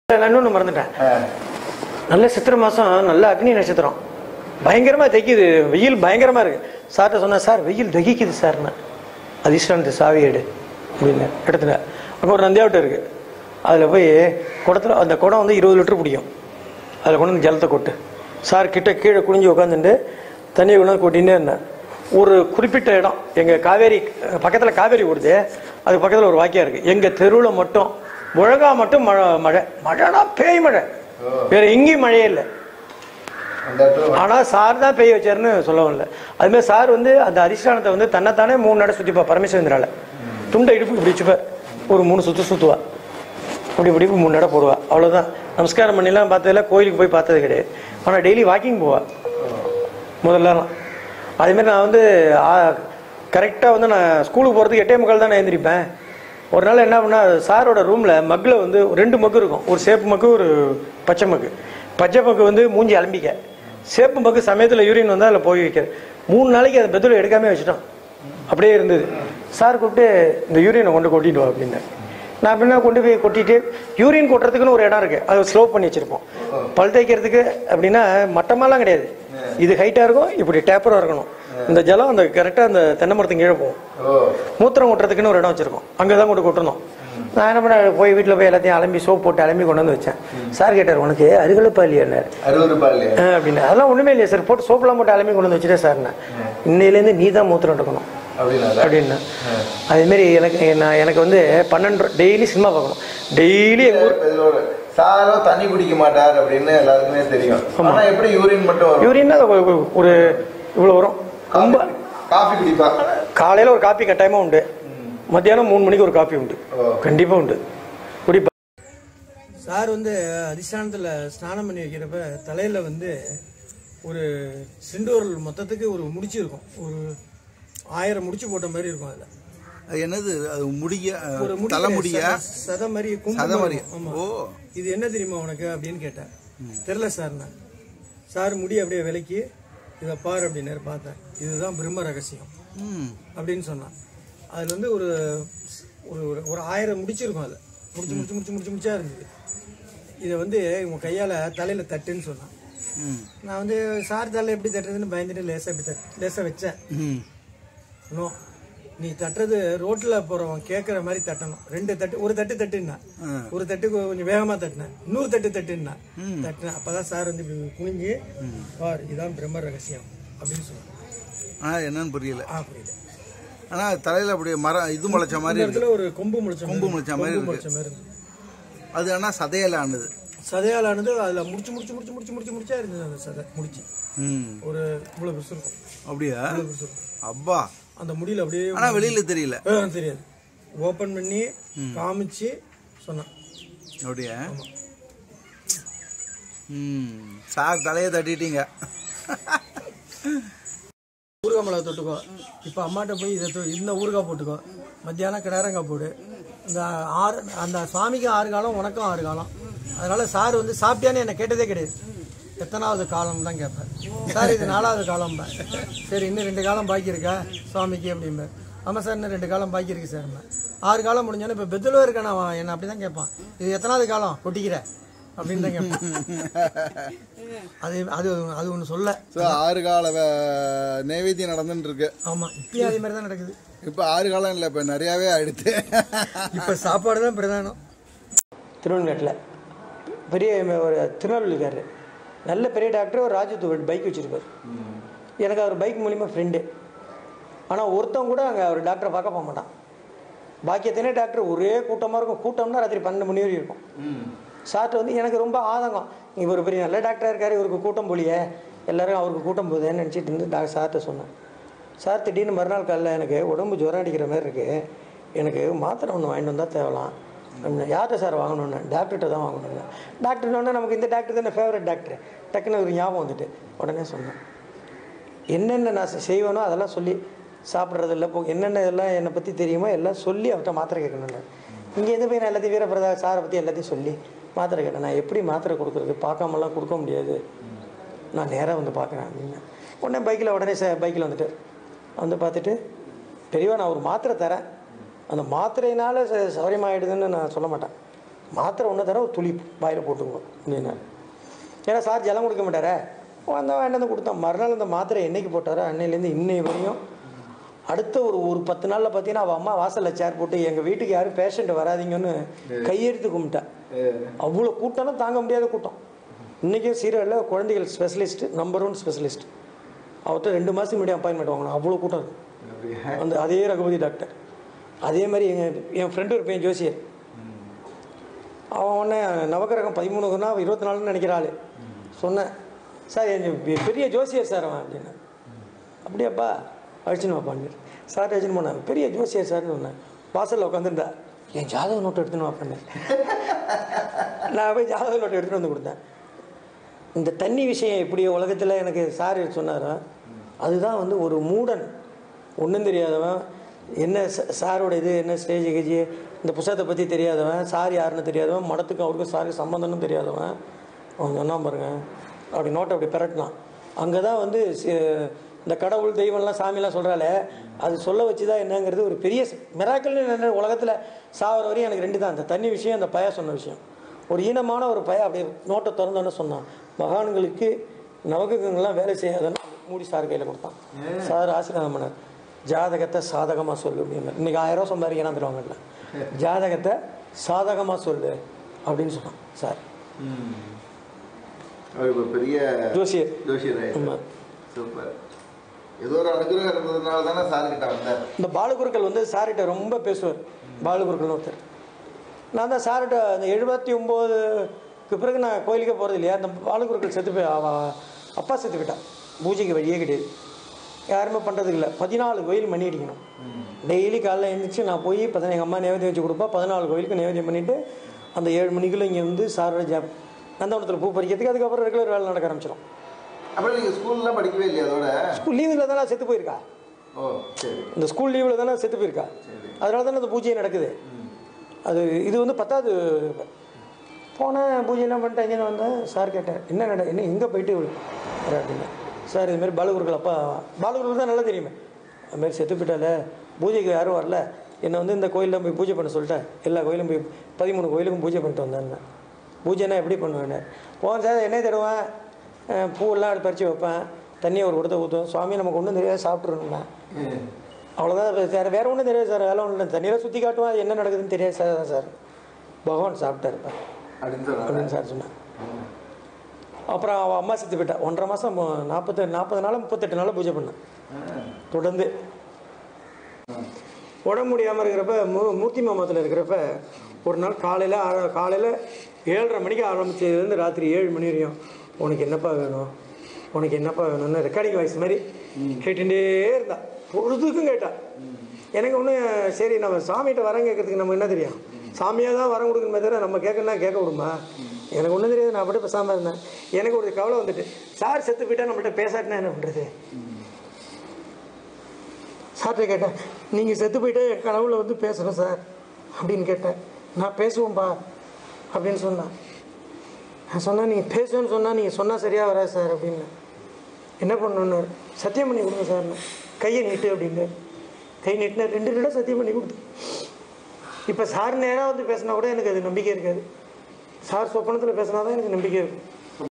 நான் இன்னொன்று மறந்துட்டேன் நல்ல சித்திரை மாதம் நல்ல அக்னி நட்சத்திரம் பயங்கரமாக தைக்குது வெயில் பயங்கரமாக இருக்கு சார்கிட்ட சொன்னேன் சார் வெயில் தகிக்குது சார்னு அதிர்ஷ்டானத்து சாவி எடு அப்படின்னு இடத்துல அங்கே ஒரு நந்தியாவட்டம் இருக்கு அதில் போய் குடத்துல அந்த குடம் வந்து இருபது லிட்டர் பிடிக்கும் அதில் கொண்டு வந்து ஜலத்தை கொட்டு சார் கிட்ட கீழே குனிஞ்சு உட்காந்துட்டு தண்ணியை கொண்டு வந்து கொட்டினே இருந்தேன் ஒரு குறிப்பிட்ட இடம் எங்கள் காவேரி பக்கத்தில் காவேரி ஓடுது அதுக்கு பக்கத்தில் ஒரு வாக்கியம் இருக்குது எங்கள் தெருவில் மட்டும் முழங்கா மட்டும் மழை மழை மழைனா பேய் மழை வேற எங்கேயும் மழையே இல்லை அந்த இடத்துல ஆனால் சார் தான் பெய்ய வச்சாருன்னு சொல்லவும் இல்லை அதுமாதிரி சார் வந்து அந்த அதிஷ்டானத்தை வந்து தன்னைத்தானே மூணு நட சுற்றிப்பா பரமேஸ்வரந்திரால துண்டை இடுப்பு இப்படி வச்சுப்பா ஒரு மூணு சுற்று சுற்றுவா இப்படி இப்படி மூணு நட போடுவா அவ்வளோதான் நமஸ்காரம் பண்ணிலாம் பார்த்ததில்ல கோயிலுக்கு போய் பார்த்தது கிடையாது ஆனால் டெய்லி வாக்கிங் போவா முதல்லலாம் அதேமாரி நான் வந்து கரெக்டாக வந்து நான் ஸ்கூலுக்கு போகிறதுக்கு எட்டே முக்கால் தான் நான் எழுந்திரிப்பேன் ஒரு நாள் என்ன பண்ணா சாரோட ரூமில் மக்கில் வந்து ரெண்டு மக்கு இருக்கும் ஒரு சேப்பு மக்கு ஒரு பச்சை மக்கு பச்சை மக்கு வந்து மூஞ்சி அலம்பிக்க சேப்பு மக்கு சமயத்தில் யூரின் வந்தால் அதில் போய் வைக்கிறது மூணு நாளைக்கு அதை பெத்தில் எடுக்காமே வச்சுட்டோம் அப்படியே இருந்தது சார் கூப்பிட்டு இந்த யூரினை கொண்டு கொட்டிட்டு வா அப்படின்னு நான் அப்படின்னா கொண்டு போய் கொட்டிட்டு யூரின் கொட்டுறதுக்குன்னு ஒரு இடம் இருக்கு அதை ஸ்லோ பண்ணி வச்சிருப்போம் பல் தேய்க்கிறதுக்கு அப்படின்னா மட்டமாலாம் கிடையாது இது ஹைட்டாக இருக்கும் இப்படி டேப்பராக இருக்கணும் இந்த ஜலம் அந்த கரெக்டாக அந்த தென்னை மரத்துக்கு கீழே போகும் ஓ மூத்திரம் கொட்டுறதுக்குன்னு ஒரு இடம் வச்சிருக்கோம் அங்கே தான் கொண்டு கொட்டணும் நான் என்ன பண்ண போய் வீட்டில் போய் எல்லாத்தையும் அலம்பி சோப் போட்டு அலம்பி கொண்டு வந்து வச்சேன் சார் கேட்டார் உனக்கு அருகலப்பா இல்லையாரு அறுபது ரூபாய் இல்லையா அப்படின்னு அதெல்லாம் ஒன்றுமே இல்லையா சார் போட்டு சோப்பெல்லாம் போட்டு அலம்பி கொண்டு வந்து வச்சுட்டேன் சார்ண்ணா இன்னையிலேருந்து நீ தான் மூத்திரம் எடுக்கணும் அப்படின்னா அப்படின்னு அதேமாரி எனக்கு நான் எனக்கு வந்து பன்னெண்டு டெய்லி சினிமா பார்க்கணும் டெய்லி எங்கள் ஊர் இதோட சாரும் தண்ணி குடிக்க மாட்டார் அப்படின்னு எல்லாருக்குமே தெரியும் ஆனா எப்படி யூரின் மட்டும் வரும் யூரின்னா ஒரு இவ்வளோ வரும் ரொம்ப காஃபி குடிப்பா காலையில் ஒரு காப்பி கட்டாயமாக உண்டு மத்தியானம் மூணு மணிக்கு ஒரு காப்பி உண்டு ஓ. கண்டிப்பாக உண்டு குடிப்பா சார் வந்து அதிஷ்டானத்தில் ஸ்நானம் பண்ணி வைக்கிறப்ப தலையில் வந்து ஒரு செண்டோரல் மொத்தத்துக்கு ஒரு முடிச்சு இருக்கும் ஒரு ஆயிரம் முடிச்சு போட்ட மாதிரி இருக்கும் அதில் அது என்னது அது முடிய ஒரு முடி தலைமுடியா சத- சத மாதிரி கும்பு சத மாதிரி. இருக்கும். ஆமா. ஓ. இது என்ன தெரியுமா உனக்கு அப்படின்னு கேட்டேன் தெரியல சார் நான் சார் முடி அப்படியே விலைக்கு இதை பாரு அப்படின்னு பார்த்தேன் இதுதான் பிரம்ம ரகசியம் ம் அப்படின்னு சொன்னான் அதுல வந்து ஒரு ஒரு ஒரு- ஒரு ஆயிரம் முடிச்சிருக்கும் அதில் முடிச்சு முடிச்சு முடிச்சு முடிச்சு முடிச்சா இருந்தது இதை வந்து உங்க கையால தலையில தட்டுன்னு சொன்னான் ம் நான் வந்து சார் தலை எப்படி தட்டுறதுன்னு பயந்துட்டு லேசா இப்படி தட்டு லேசா வச்சேன் ம் நோ நீ தட்டுறது ரோட்ல போறவன் கேட்குற மாதிரி தட்டணும் ரெண்டு தட்டு ஒரு தட்டு தட்டுன்னா ஒரு தட்டு கொஞ்சம் வேகமா தட்டினேன் இன்னொரு தட்டு தட்டுன்னா தட்டினேன் அப்பதான் சார் வந்து இப்படி குனிஞ்சு பார் இதான் பிரம்ம ரகசியம் அப்படின்னு சொன்னாங்க ஆனால் என்னன்னு புரியல ஆ புரியுது ஆனால் தலையில் அப்படி மரம் இது முளைச்ச இந்த மாதிரி இருக்கு இடத்துல ஒரு கொம்பு முளைச்ச மாதிரி கொம்பு முளைச்ச மாதிரி கொம்பு இருக்கு. முளைச்ச மாதிரி இருந்தது அது ஆனால் சதையால் ஆனது சதையாலானது அதுல முடிச்சு முடிச்சு முடிச்சு முடிச்சு முடிச்சு முடிச்சா இருந்தது அந்த சதை முடிச்சு ம் ஒரு இவ்வளவு பெருசு இருக்கும் அப்படியா இவ்வளவு பெருசு இருக்கும் அப்பா அந்த முடியில அப்படியே ஆனால் வெளியில் தெரியல ஆ, தெரியாது ஓபன் பண்ணி காமிச்சு சொன்னான் அப்படியா ம் சார் தலையை தட்டிட்டீங்க ஊறுகாய் மிளகா தொட்டுக்கோ இப்போ அம்மாட்ட போய் இதை தொ- இந்த ஊறுகாய் போட்டுக்கோ மத்தியானம் கிடாரங்காய் போடு இந்த ஆறு அந்த சுவாமிக்கும் ஆறு காலம் உனக்கும் ஆறு காலம் அதனால சார் வந்து சாப்பிட்டியான்னு என்னை கேட்டதே கிடையாது எத்தனாவது காலம் தான் கேட்பேன் சார் இது நாலாவது காலம் சரி இன்னும் ரெண்டு காலம் பாக்கி இருக்கா சுவாமிக்கு அப்படிம்பேன் ஆமாம் சார் இன்னும் ரெண்டு காலம் பாக்கி இருக்கு சார் ஆறு காலம் முடிஞ்சோன்னே இப்போ பெத்தில் இருக்கான அவன் என்ன அப்படி தான் கேட்பான் இது எத்தனாவது காலம் கொட்டிக்கிற அப்படின்னு தான் கேட்பான் அது அது அது ஒன்று சொல்ல ஸோ ஆறு கால வே- நைவேத்தியம் நடந்துட்டு இருக்கு ஆமாம் இப்பயும் அதே மாதிரி தான் நடக்குது இப்போ ஆறு காலம் இல்லை இப்போ நிறையாவே ஆயிடுத்து இப்போ சாப்பாடு தான் பிரதானம் திருவண்ணாட்டில் பெரிய ம- ஒரு திருநெல்வேலிக்காரரு நல்ல பெரிய டாக்டர் ஒரு ராஜதூர் பைக் வச்சுருப்பார் எனக்கு அவர் பைக் மூலிமா ஃப்ரெண்டு ஆனால் ஒருத்தன் கூட அங்கே அவர் டாக்டரை பார்க்க போக மாட்டான் பாக்கி எத்தனை டாக்டர் ஒரே கூட்டமாக இருக்கும் கூட்டம்னா ராத்திரி பன்னெண்டு மணி வரைக்கும் இருக்கும் சார்ட்ட வந்து எனக்கு ரொம்ப ஆதங்கம் இவர் ஒரு பெரிய நல்ல டாக்டராக இருக்காரு இவருக்கு கூட்டம் போலியே எல்லாரும் அவருக்கு கூட்டம் போகுதுன்னு நினச்சிட்டு இருந்து டாக்டர் சார்கிட்ட சொன்னேன் சார் திடீர்னு மறுநாள் காலையில் எனக்கு உடம்பு ஜுரம் அடிக்கிற மாதிரி இருக்குது எனக்கு மாத்திரை ஒன்று வாங்கிட்டு வந்தால் தேவலாம் அப்படின்னா யார்கிட்ட சார் வாங்கணுன்னு டாக்டர்கிட்ட தான் வாங்கணுன்னு டாக்டர்னோடனே நமக்கு இந்த டாக்டர் தானே ஃபேவரட் டாக்டர் டக்குன்னு ஒரு ஞாபகம் வந்துட்டு உடனே சொன்னேன் என்னென்ன நான் செ- செய்வேனோ அதெல்லாம் சொல்லி சாப்பிட்றது இல்லை போ என்னென்ன இதெல்லாம் என்னை பற்றி தெரியுமோ எல்லாம் சொல்லி அவர்கிட்ட மாத்திரை கேட்கணும் இங்கேருந்து போய் நான் எல்லாத்தையும் வீரபிரதா சாரை பற்றி எல்லாத்தையும் சொல்லி மாத்திரை கேட்டேன் நான் எப்படி மாத்திரை கொடுக்குறது பார்க்காமலாம் கொடுக்க முடியாது நான் நேராக வந்து பார்க்குறேன் அப்படின்னு உடனே பைக்கில் உடனே ச பைக்கில் வந்துட்டு வந்து பார்த்துட்டு பெரியவா நான் ஒரு மாத்திரை தரேன் அந்த மாத்திரையினால ச- சௌரியமாயிடுதுன்னு நான் சொல்ல மாட்டேன் மாத்திரை ஒன்று தர ஒரு துளி வாயில் போட்டுக்குவோம் அப்படின்னா ஏன்னா சார் ஜலம் கொடுக்க மாட்டாரே வந்தால் வேண்டாம் கொடுத்தோம் மறுநாள் அந்த மாத்திரை என்னைக்கு போட்டாரோ அன்னையிலேருந்து இன்னை வரையும் அடுத்த ஒரு ஒரு பத்து நாளில் பார்த்தீங்கன்னா அவள் அம்மா வாசலில் சேர் போட்டு எங்கள் வீட்டுக்கு யாரும் பேஷண்ட் வராதீங்கன்னு கையெடுத்து கும்பிட்டா அவ்வளோ கூட்டம்னா தாங்க முடியாத கூட்டம் இன்றைக்கும் சீரியலில் குழந்தைகள் ஸ்பெஷலிஸ்ட் நம்பர் ஒன் ஸ்பெஷலிஸ்ட் அவர்கிட்ட ரெண்டு மாதத்துக்கு முன்னாடி அப்பாயின்மெண்ட் வாங்கணும் அவ்வளோ கூட்டம் இருக்கும் அந்த அதே ரகுபதி டாக்டர் அதே மாதிரி எங்கள் என் ஃப்ரெண்டு ஒரு பையன் ஜோசியர் அவன் உடனே நவகிரகம் பதிமூணுக்குன்னா இருபத்தி நாலுன்னு நினைக்கிற ஆள் சொன்னேன் சார் என் பெ- பெரிய ஜோசியர் சார் அவன் அப்படின்னு அப்படியாப்பா அழிச்சுன்னு வாப்பான்னு சார் அழிச்சுன்னு போனேன் பெரிய ஜோசியர் சார்னு சொன்னேன் வாசலில் உட்காந்துருந்தா என் ஜாதக நோட்டு எடுத்துன்னு வாப்பான்னு நான் போய் ஜாதக நோட்டு எடுத்துகிட்டு வந்து கொடுத்தேன் இந்த தண்ணி விஷயம் எப்படி உலகத்தில் எனக்கு சார் சொன்னாரோ அதுதான் வந்து ஒரு மூடன் ஒன்றும் தெரியாதவன் என்ன ச- சாரோட இது என்ன ஸ்டேஜ் கேஜி இந்த புத்தகத்தை பற்றி தெரியாதவன் சார் யாருன்னு தெரியாதவன் மடத்துக்கும் அவருக்கும் சாருக்கு சம்மந்தம்னு தெரியாதவன் அவன் சொன்னான் பாருங்க அப்படி நோட்டை அப்படி பெரட்டினான் அங்கே தான் வந்து சி- இந்த கடவுள் தெய்வம்லாம் சாமிலாம் சொல்கிறாலே அது சொல்ல வச்சு தான் என்னங்கிறது ஒரு பெரிய மிராக்கல்னு என்ன உலகத்தில் சாவர வரையும் எனக்கு ரெண்டு தான் அந்த தண்ணி விஷயம் அந்த பய சொன்ன விஷயம் ஒரு ஈனமான ஒரு பய அப்படியே நோட்டை திறந்தோன்னு சொன்னான் மகான்களுக்கு நவகிரகங்கள்லாம் வேலை செய்யாதுன்னு மூடி சார் கையில் கொடுத்தான் சார் ஆசீர்வாதம் பண்ணார் ஜாதகத்தை சாதகமாக சொல்லு அப்படின்னு இன்னைக்கு ஆயிரம் ரூபா சம்பாதிக்கலாம் தருவாங்கல்ல ஜாதகத்தை சாதகமாக சொல்லு அப்படின்னு சொன்னான் சார் அவர் இப்போ பெரிய ஜோசியர் ஜோசியர் ஆமா. சூப்பர் ஏதோ ஒரு அனுகிரகம் இருந்ததுனால தானே சார் கிட்ட வந்தார் இந்த பாலுகுருக்கள் வந்து சார்கிட்ட ரொம்ப பேசுவார் பாலுகுருக்கள்னு ஒருத்தர் நான் தான் சார்கிட்ட அந்த எழுபத்தி ஒம்போதுக்கு பிறகு நான் கோயிலுக்கே போகிறது இல்லையா அந்த பாலுகுருக்கள் செத்து போய் அவ அப்பா செத்து போயிட்டான் பூஜைக்கு வழியே கிடையாது யாருமே பண்ணுறதுக்கு இல்லை பதினாலு கோயில் மணி அடிக்கணும் டெய்லி காலைல எழுந்திரிச்சு நான் போய் பார்த்தா எங்கள் அம்மா நைவேத்தியம் வச்சு கொடுப்பா பதினாலு கோயிலுக்கு நைவேத்தியம் பண்ணிவிட்டு அந்த ஏழு மணிக்குள்ள இங்கே வந்து சாரோட ஜாப் நந்தவனத்தில் பூ பறிக்கிறதுக்கு அதுக்கப்புறம் ரெகுலர் வேலை நடக்க ஆரம்பிச்சிடும் அப்புறம் நீங்கள் ஸ்கூல்லாம் படிக்கவே இல்லையா அதோட ஸ்கூல் லீவில் தானே செத்து போயிருக்கா ஓ சரி இந்த ஸ்கூல் லீவில் தானே செத்து போயிருக்கா அதனால தானே அந்த பூஜை நடக்குது அது இது வந்து பத்தாவது போனேன் பூஜையெல்லாம் பண்ணிட்டு அங்கே வந்தேன் சார் கேட்டேன் என்ன நட என்ன எங்கே போயிட்டு வர அப்படின்னு சார் இதுமாரி பாலகுருக்கள் அப்பா பாலகுருக்கள் தான் நல்லா தெரியுமே அதுமாரி செத்து போயிட்டால பூஜைக்கு யாரும் வரல என்னை வந்து இந்த கோயிலில் போய் பூஜை பண்ண சொல்லிட்டேன் எல்லா கோயிலும் போய் பதிமூணு கோயிலுக்கும் பூஜை பண்ணிட்டு வந்தேன் பூஜைனா எப்படி பண்ணுவேன் போவேன் சார் என்ன தருவேன் அஹ் பூவெல்லாம் அப்படி பறித்து வைப்பேன் தண்ணியை ஒரு கொடுத்த ஊற்றுவேன் சுவாமி நமக்கு ஒன்றும் தெரியாது சாப்பிட்ருந்தேன் அவ்வளோதான் வேறு வேறு ஒன்றும் தெரியாது சார் வேலை ஒன்றும் இல்லை தண்ணியில் சுற்றி காட்டுவேன் அது என்ன நடக்குதுன்னு தெரியாது சார் அதான் சார் பகவான் சாப்பிட்டா இருப்பேன் அப்படின்னு சொன்னாங்க அப்படின்னு சார் சொன்னேன் அப்புறம் அவள் அம்மா செத்து போயிட்டா ஒன்றரை மாதம் நாற்பத்தி நாற்பது நாள் முப்பத்தெட்டு நாள் பூஜை பண்ணேன் தொடர்ந்து உடம்பு முடியாமல் இருக்கிறப்ப மூ மூர்த்தி மாமத்தில் இருக்கிறப்ப ஒரு நாள் காலையில் காலையில் ஏழரை மணிக்கு ஆரம்பிச்சதுலேருந்து ராத்திரி ஏழு மணி வரையும் உனக்கு என்னப்பா வேணும் உனக்கு என்னப்பா வேணும்னு ரெக்கார்டிங் வாய்ஸ் மாதிரி கேட்டுட்டே இருந்தா பொழுதுக்கும் கேட்டா எனக்கு ஒன்று சரி நம்ம சாமிகிட்ட வரம் கேட்கறதுக்கு நம்ம என்ன தெரியும் சாமியாக தான் வரம் கொடுக்கணுமே தவிர நம்ம கேட்கணும்னா கேட்க விடுமா எனக்கு ஒன்றும் தெரியாது நான் அப்படியே பேசாமல் இருந்தேன் எனக்கு ஒரு கவலை வந்துட்டு சார் செத்து போயிட்டா நம்மள்ட்ட பேசாட்டினா என்ன பண்ணுறது சார்கிட்ட கேட்டேன் நீங்கள் செத்து போயிட்டே என் கனவுல வந்து பேசணும் சார் அப்படின்னு கேட்டேன் நான் பேசுவோம்பா அப்படின்னு சொன்னேன் நான் சொன்னேன் நீங்கள் பேசுவேன்னு சொன்னால் நீங்கள் சொன்னால் சரியாக வராது சார் அப்படின்னு என்ன பண்ணணுன்னு சத்தியம் பண்ணி கொடுங்க சார்னு கையை நீட்டு அப்படின்னு கை நீட்டின ரெண்டு நிமிடம் சத்தியம் பண்ணி கொடுத்து இப்போ சார் நேராக வந்து பேசினா கூட எனக்கு அது நம்பிக்கை இருக்காது சார் சொப்பனத்தில் பேசினா தான் எனக்கு நம்பிக்கை இருக்கும்